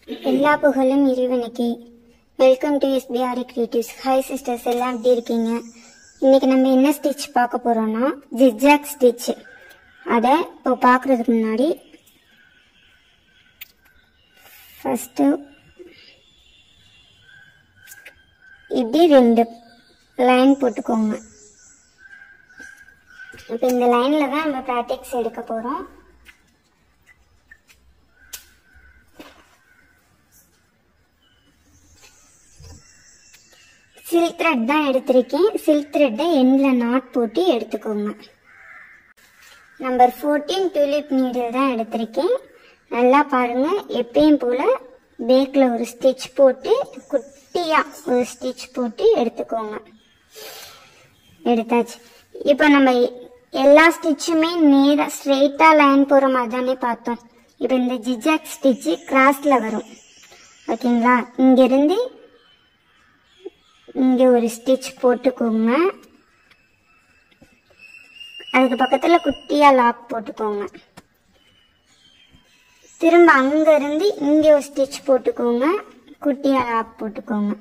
எல்லா புகழும் இறைவனுக்கு welcome to SPR creatives hi sisters எல்லாம் எப்படி இருக்கீங்க இன்னைக்கு நம்ம என்ன ஸ்டிச் பார்க்க போறோம்னா ஜிக்ஜாக் ஸ்டிச் அதை இப்போ பார்க்கறதுக்கு முன்னாடி ஃபஸ்ட்டு இப்படி ரெண்டு லைன் போட்டுக்கோங்க இப்போ இந்த லைனில் தான் நம்ம ப்ராக்டிக்ஸ் எடுக்க போகிறோம் சில்க் த்ரெட் தான் எடுத்திருக்கேன் சில்க் த்ரெட்டை எண்டில் நாட் போட்டு எடுத்துக்கோங்க நம்பர் ஃபோர்டீன் டியூலிப் நீடில் தான் எடுத்திருக்கேன் நல்லா பாருங்க எப்பயும் போல பேக்கில் ஒரு ஸ்டிச் போட்டு குட்டியாக ஒரு ஸ்டிச் போட்டு எடுத்துக்கோங்க எடுத்தாச்சு இப்போ நம்ம எல்லா ஸ்டிச்சுமே நேராக ஸ்ட்ரெயிட்டாக லைன் போகிற மாதிரி தானே பார்த்தோம் இப்போ இந்த ஜிஜாக் ஸ்டிச்சு கிராஸில் வரும் ஓகேங்களா இங்கேருந்து இங்கே ஒரு ஸ்டிச் போட்டுக்கோங்க அதுக்கு பக்கத்தில் குட்டியாக லாக் போட்டுக்கோங்க திரும்ப அங்கேருந்து இங்கே ஒரு ஸ்டிச் போட்டுக்கோங்க குட்டியாக லாக் போட்டுக்கோங்க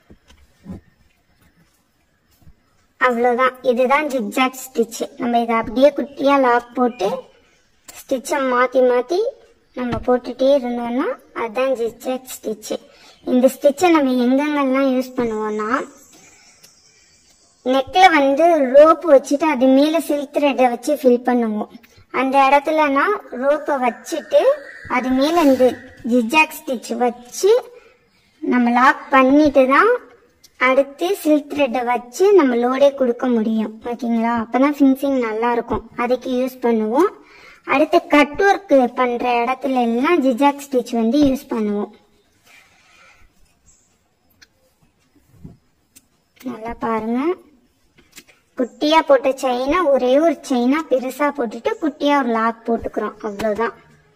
அவ்வளோதான் இதுதான் ஜிக்ஜாக் ஸ்டிச்சு நம்ம இதை அப்படியே குட்டியாக லாக் போட்டு ஸ்டிச்சை மாற்றி மாற்றி நம்ம போட்டுகிட்டே இருந்தோம்னா அதுதான் ஜிக்ஜாக் ஸ்டிச்சு இந்த ஸ்டிச்சை நம்ம எங்கெங்கெல்லாம் யூஸ் பண்ணுவோம்னா நெக்கில் வந்து ரோப் வச்சுட்டு அது மேலே சில்க் த்ரெட்டை வச்சு ஃபில் பண்ணுவோம் அந்த இடத்துலனா ரோப்பை வச்சுட்டு அது மேலே இந்த ஜிஜாக் ஸ்டிச் வச்சு நம்ம லாக் பண்ணிட்டு தான் அடுத்து சில்க் த்ரெட்டை வச்சு நம்ம லோடே கொடுக்க முடியும் ஓகேங்களா அப்பதான் ஃபினிஷிங் நல்லா இருக்கும் அதுக்கு யூஸ் பண்ணுவோம் அடுத்து கட் ஒர்க் பண்ற இடத்துல எல்லாம் ஜிஜாக் ஸ்டிச் வந்து யூஸ் பண்ணுவோம் நல்லா பாருங்க குட்டியா போட்ட செயினை ஒரே ஒரு செயினா பெருசா போட்டுட்டு குட்டியா ஒரு லாக் போட்டுக்கிறோம் அவ்வளவுதான்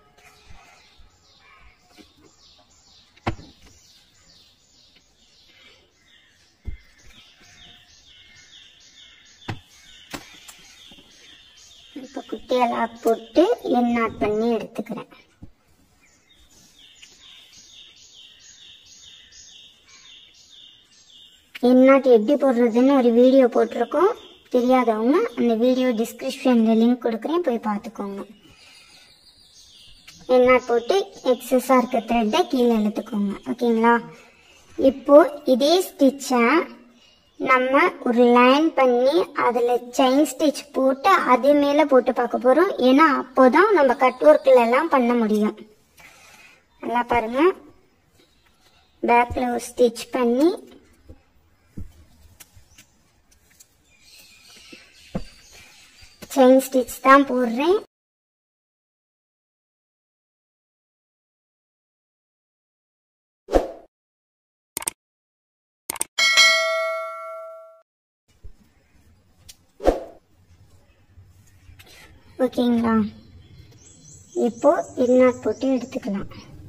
இப்போ குட்டியா லாக் போட்டு என் நாட் பண்ணி எடுத்துக்கிறேன் என்னாட்டு எப்படி போடுறதுன்னு ஒரு வீடியோ போட்டிருக்கோம் தெரியாதவங்க அந்த வீடியோ டிஸ்கிரிப்ஷனில் லிங்க் கொடுக்குறேன் போய் பார்த்துக்கோங்க என்னாட் போட்டு எக்ஸஸாக இருக்க த்ரெட்டை கீழே இழுத்துக்கோங்க ஓகேங்களா இப்போ இதே ஸ்டிச்சை நம்ம ஒரு லைன் பண்ணி அதில் செயின் ஸ்டிச் போட்டு அது மேலே போட்டு பார்க்க போகிறோம் ஏன்னா அப்போதான் நம்ம கட் ஒர்க்கில் எல்லாம் பண்ண முடியும் நல்லா பாருங்க பேக்கில் ஒரு ஸ்டிச் பண்ணி செயின் ஸ்டிச் தான் போடுறேன் ஓகேங்களா இப்போ இன்னாட் போட்டு எடுத்துக்கலாம்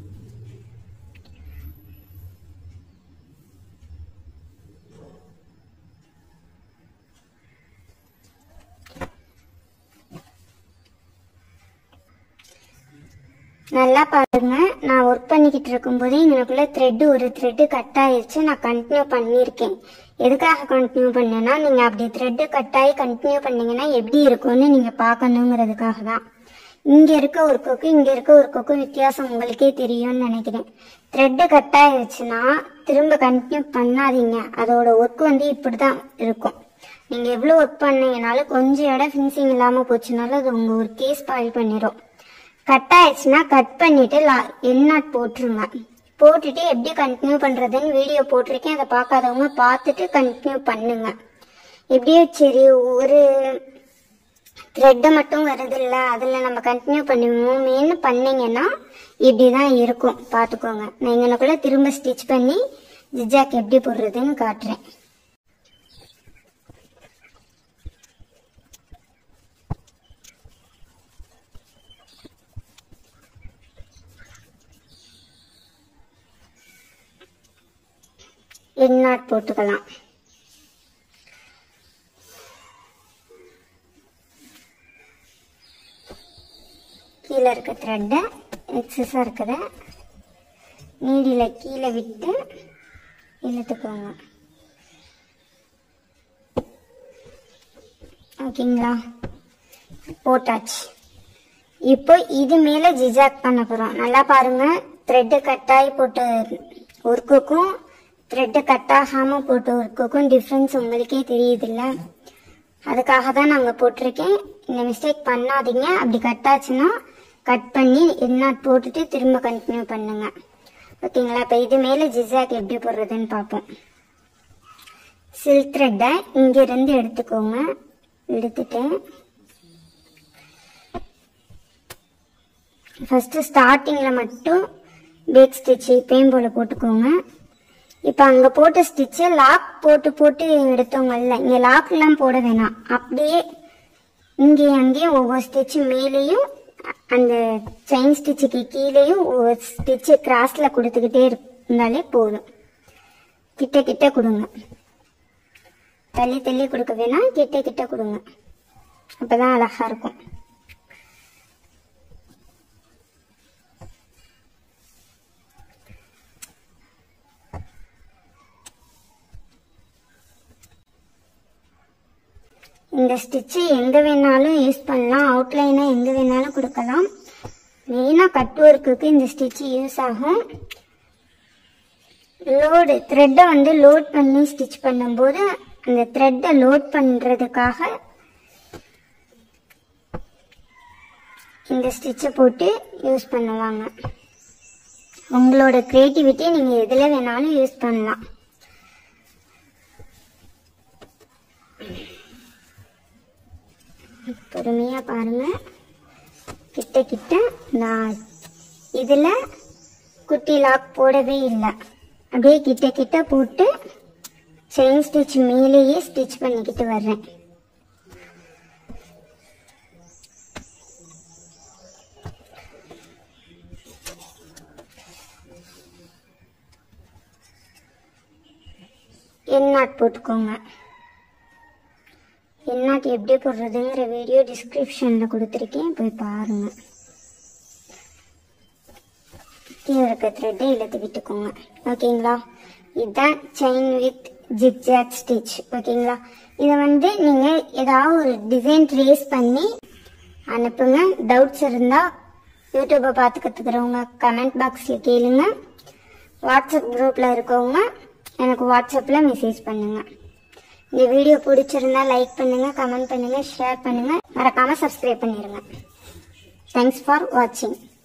நல்லா பாருங்க நான் ஒர்க் பண்ணிக்கிட்டு இருக்கும்போதே எங்களுக்குள்ள த்ரெட் ஒரு த்ரெட்டு கட் ஆயிருச்சு நான் கண்டினியூ பண்ணியிருக்கேன் எதுக்காக கண்டினியூ பண்ணேன்னா நீங்க அப்படி த்ரெட்டு கட் ஆகி கண்டினியூ பண்ணீங்கன்னா எப்படி இருக்கும்னு நீங்க பார்க்கணுங்கிறதுக்காக தான் இங்க இருக்க ஒரு கொக்கு இங்க இருக்க ஒரு கொக்கு வித்தியாசம் உங்களுக்கே தெரியும்னு நினைக்கிறேன் த்ரெட்டு கட் ஆயிருச்சுன்னா திரும்ப கண்டினியூ பண்ணாதீங்க அதோட ஒர்க் வந்து இப்படிதான் இருக்கும் நீங்க எவ்வளவு ஒர்க் பண்ணீங்கனாலும் கொஞ்சம் இடம் ஃபினிஷிங் இல்லாம போச்சுனாலும் அது உங்க ஒர்க்கே ஸ்பாயில் பண்ணிடும் கட் ஆயிடுச்சுன்னா கட் பண்ணிட்டு லா- எண்ணாட் போட்டுருங்க போட்டுட்டு எப்படி கண்டினியூ பண்றதுன்னு வீடியோ போட்டிருக்கேன் அதை பார்க்காதவங்க பார்த்துட்டு கண்டினியூ பண்ணுங்க எப்படியோ சரி ஒரு த்ரெட்டை மட்டும் வருது இல்ல அதுல நம்ம கண்டினியூ பண்ணுவோமேன்னு பண்ணீங்கன்னா இப்படிதான் இருக்கும் பார்த்துக்கோங்க நான் இங்கனக்குள்ள திரும்ப ஸ்டிச் பண்ணி ஜிஜாக் எப்படி போடுறதுன்னு காட்டுறேன் எண்ணாட் போட்டுக்கலாம் கீழே இருக்க த்ரெட்டை எக்ஸஸாக இருக்கிறத நீடியில் கீழே விட்டு இழுத்துக்கோங்க ஓகேங்களா போட்டாச்சு இப்போ இது மேலே ஜிஜாக் பண்ண போகிறோம் நல்லா பாருங்க த்ரெட்டு கட்டாயி போட்ட ஒர்க்குக்கும் த்ரெட்டு கட் ஆகாமல் போட்ட ஒர்க்குக்கும் டிஃப்ரென்ஸ் உங்களுக்கே தெரியுதுல்ல அதுக்காக தான் நாங்கள் போட்டிருக்கேன் இந்த மிஸ்டேக் பண்ணாதீங்க அப்படி கட் ஆச்சுன்னா கட் பண்ணி என்ன போட்டுட்டு திரும்ப கண்டினியூ பண்ணுங்க ஓகேங்களா இப்போ இது மேலே ஜிஜாக் எப்படி போடுறதுன்னு பார்ப்போம் சில்க் த்ரெட்டை இங்கிருந்து எடுத்துக்கோங்க எடுத்துட்டு ஃபஸ்ட்டு ஸ்டார்டிங்கில் மட்டும் பேக் ஸ்டிச் இப்பயும் போல் போட்டுக்கோங்க இப்போ அங்கே போட்ட ஸ்டிச்சை லாக் போட்டு போட்டு எடுத்தவங்கல்ல இங்கே லாக்லாம் போட வேணாம் அப்படியே இங்கே அங்கேயும் ஒவ்வொரு ஸ்டிச்சு மேலேயும் அந்த செயின் ஸ்டிச்சுக்கு கீழேயும் ஒவ்வொரு ஸ்டிச்சு கிராஸில் கொடுத்துக்கிட்டே இருந்தாலே போதும் கிட்ட கிட்ட கொடுங்க தள்ளி தள்ளி கொடுக்க வேணாம் கிட்ட கிட்ட கொடுங்க அப்பதான் அழகா இருக்கும் இந்த ஸ்டிச்சு எங்க வேணாலும் யூஸ் பண்ணலாம் அவுட்லைனா எங்க வேணாலும் கொடுக்கலாம் மெயினாக கட் ஒர்க்குக்கு இந்த ஸ்டிச்சு யூஸ் ஆகும் லோடு த்ரெட்டை வந்து லோட் பண்ணி ஸ்டிச் பண்ணும்போது அந்த த்ரெட்டை லோட் பண்ணுறதுக்காக இந்த ஸ்டிச்சை போட்டு யூஸ் பண்ணுவாங்க உங்களோட க்ரியேட்டிவிட்டி நீங்கள் எதில் வேணாலும் யூஸ் பண்ணலாம் பொறுமையாக பாருங்கள் கிட்ட கிட்ட நான் இதில் குட்டி லாக் போடவே இல்லை அப்படியே கிட்ட கிட்ட போட்டு செயின் ஸ்டிச் மேலேயே ஸ்டிச் பண்ணிக்கிட்டு வர்றேன் எண்ணாட் போட்டுக்கோங்க எண்ணாட் எப்படி போடுறதுங்கிற வீடியோ டிஸ்கிரிப்ஷனில் கொடுத்துருக்கேன் போய் பாருங்க கீழே இருக்க த்ரெட்டை இழுத்து விட்டுக்கோங்க ஓகேங்களா இதுதான் செயின் வித் ஜிக்ஜாக் ஸ்டிச் ஓகேங்களா இதை வந்து நீங்கள் ஏதாவது ஒரு டிசைன் ட்ரேஸ் பண்ணி அனுப்புங்க டவுட்ஸ் இருந்தால் யூடியூப்பை பார்த்து கற்றுக்கிறவங்க கமெண்ட் பாக்ஸில் கேளுங்க வாட்ஸ்அப் குரூப்பில் இருக்கவங்க எனக்கு வாட்ஸ்அப்பில் மெசேஜ் பண்ணுங்கள் இந்த வீடியோ பிடிச்சிருந்தா லைக் பண்ணுங்கள் கமெண்ட் பண்ணுங்கள் ஷேர் பண்ணுங்கள் மறக்காமல் சப்ஸ்கிரைப் பண்ணிடுங்க தேங்க்ஸ் ஃபார் வாட்சிங்